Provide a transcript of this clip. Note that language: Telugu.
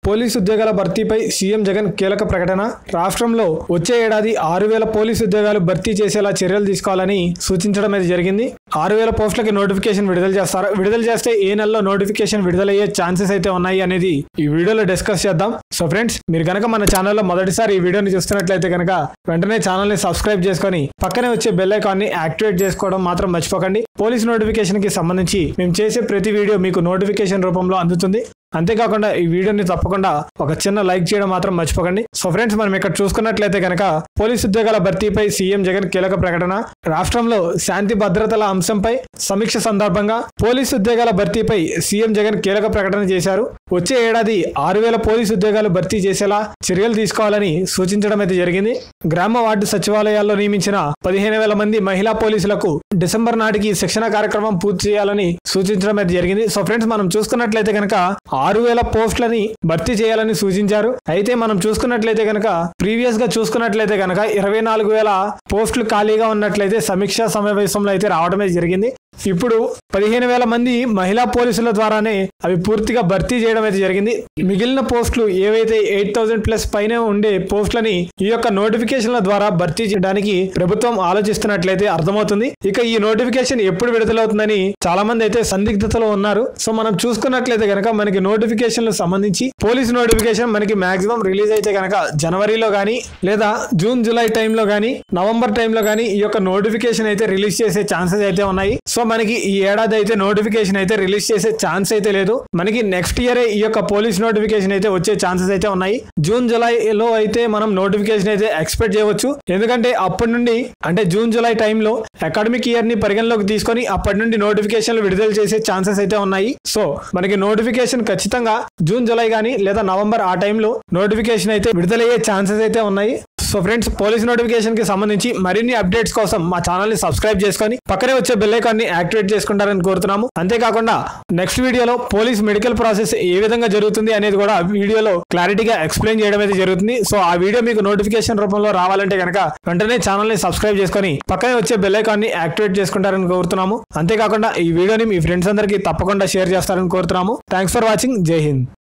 పోలీసు ఉద్యోగాల భర్తీపై సీఎం జగన్ కీలక ప్రకటన రాష్ట్రంలో వచ్చే ఏడాది ఆరు వేల పోలీసు ఉద్యోగాలు భర్తీ చేసేలా చర్యలు తీసుకోవాలని సూచించడం అయితే జరిగింది ఆరు వేల పోస్టులకి నోటిఫికేషన్ విడుదల చేస్తారు విడుదల చేస్తే ఏ నెలలో నోటిఫికేషన్ విడుదలయ్యే ఛాన్సెస్ అయితే ఉన్నాయి అనేది ఈ వీడియోలో డిస్కస్ చేద్దాం సో ఫ్రెండ్స్ మీరు కనుక మన ఛానల్లో మొదటిసారి ఈ వీడియోని చూస్తున్నట్లయితే కనుక వెంటనే ఛానల్ ని సబ్స్క్రైబ్ చేసుకొని పక్కనే వచ్చే బెల్ ఐకాన్ ని యాక్టివేట్ చేసుకోవడం మాత్రం మర్చిపోకండి పోలీస్ నోటిఫికేషన్ కి సంబంధించి మేము చేసే ప్రతి వీడియో మీకు నోటిఫికేషన్ రూపంలో అందుతుంది అంతేకాకుండా ఈ వీడియోని తప్పకుండా ఒక చిన్న లైక్ చేయడం మాత్రం మర్చిపోకండి సో ఫ్రెండ్స్ మనం ఇక్కడ చూసుకున్నట్లయితే కనుక పోలీస్ ఉద్యోగాల భర్తీపై సీఎం జగన్ కీలక ప్రకటన రాష్ట్రంలో శాంతి భద్రతల అంశంపై సమీక్ష సందర్భంగా పోలీస్ ఉద్యోగాల భర్తీపై సీఎం జగన్ కీలక ప్రకటన చేశారు వచ్చే ఏడాది ఆరు వేల పోలీసు ఉద్యోగాలు భర్తీ చేసేలా చర్యలు తీసుకోవాలని సూచించడం అయితే జరిగింది గ్రామ వార్డు సచివాలయాల్లో నియమించిన పదిహేను వేల మంది మహిళా పోలీసులకు డిసెంబర్ నాటికి శిక్షణ కార్యక్రమం పూర్తి చేయాలని సూచించడం అయితే జరిగింది సో ఫ్రెండ్స్ మనం చూసుకున్నట్లయితే కనుక ఆరు వేల పోస్టులని భర్తీ చేయాలని సూచించారు అయితే మనం చూసుకున్నట్లయితే కనుక ప్రీవియస్ గా చూసుకున్నట్లయితే కనుక ఇరవై నాలుగు వేల పోస్టులు ఖాళీగా ఉన్నట్లయితే సమీక్షా సమావేశంలో అయితే రావడమే జరిగింది ఇప్పుడు పదిహేను వేల మంది మహిళా పోలీసుల ద్వారానే అవి పూర్తిగా భర్తీ చేయడం అయితే జరిగింది మిగిలిన పోస్టులు ఏవైతే ఎయిట్ థౌసండ్ ప్లస్ పైన ఉండే పోస్టులని ఈ యొక్క నోటిఫికేషన్ల ద్వారా భర్తీ చేయడానికి ప్రభుత్వం ఆలోచిస్తున్నట్లయితే అర్థమవుతుంది ఇక ఈ నోటిఫికేషన్ ఎప్పుడు విడుదలవుతుందని చాలా మంది అయితే సందిగ్ధతలో ఉన్నారు సో మనం చూసుకున్నట్లయితే కనుక మనకి నోటిఫికేషన్లకు సంబంధించి పోలీస్ నోటిఫికేషన్ మనకి మాక్సిమం రిలీజ్ అయితే కనుక జనవరిలో కానీ లేదా జూన్ జూలై టైంలో కానీ నవంబర్ టైంలో కానీ ఈ యొక్క నోటిఫికేషన్ అయితే రిలీజ్ చేసే ఛాన్సెస్ అయితే ఉన్నాయి సో మనకి ఈ ఏడాది అయితే నోటిఫికేషన్ అయితే రిలీజ్ చేసే ఛాన్స్ అయితే లేదు మనకి నెక్స్ట్ ఇయర్ ఈ యొక్క పోలీస్ నోటిఫికేషన్ అయితే వచ్చే ఛాన్సెస్ అయితే ఉన్నాయి జూన్ జూలైలో అయితే మనం నోటిఫికేషన్ అయితే ఎక్స్పెక్ట్ చేయవచ్చు ఎందుకంటే అప్పటి నుండి అంటే జూన్ జూలై టైంలో అకాడమిక్ ఇయర్ ని పరిగణలోకి తీసుకొని అప్పటి నుండి నోటిఫికేషన్లు విడుదల చేసే ఛాన్సెస్ అయితే ఉన్నాయి సో మనకి నోటిఫికేషన్ ఖచ్చితంగా జూన్ జూలై కానీ లేదా నవంబర్ ఆ టైంలో నోటిఫికేషన్ అయితే విడుదలయ్యే ఛాన్సెస్ అయితే ఉన్నాయి సో ఫ్రెండ్స్ పోలీస్ నోటిఫికేషన్ కి సంబంధించి మరిన్ని అప్డేట్స్ కోసం మా ఛానల్ ని సబ్స్క్రైబ్ చేసుకొని పక్కనే వచ్చే బెల్ ఐకాన్ ని యాక్టివేట్ చేసుకుంటారని కోరుతున్నాము అంతేకాకుండా నెక్స్ట్ వీడియోలో పోలీస్ మెడికల్ ప్రాసెస్ ఏ విధంగా జరుగుతుంది అనేది కూడా వీడియోలో క్లారిటీగా ఎక్స్ప్లెయిన్ చేయడం అయితే జరుగుతుంది సో ఆ వీడియో మీకు నోటిఫికేషన్ రూపంలో రావాలంటే కనుక వెంటనే ఛానల్ ని సబ్స్క్రైబ్ చేసుకొని పక్కనే వచ్చే బెల్ ఐకాన్ ని యాక్టివేట్ చేసుకుంటారని కోరుతున్నాము అంతేకాకుండా ఈ వీడియోని మీ ఫ్రెండ్స్ అందరికీ తప్పకుండా షేర్ చేస్తారని కోరుతున్నాము థ్యాంక్స్ ఫర్ వాచింగ్ జై హింద్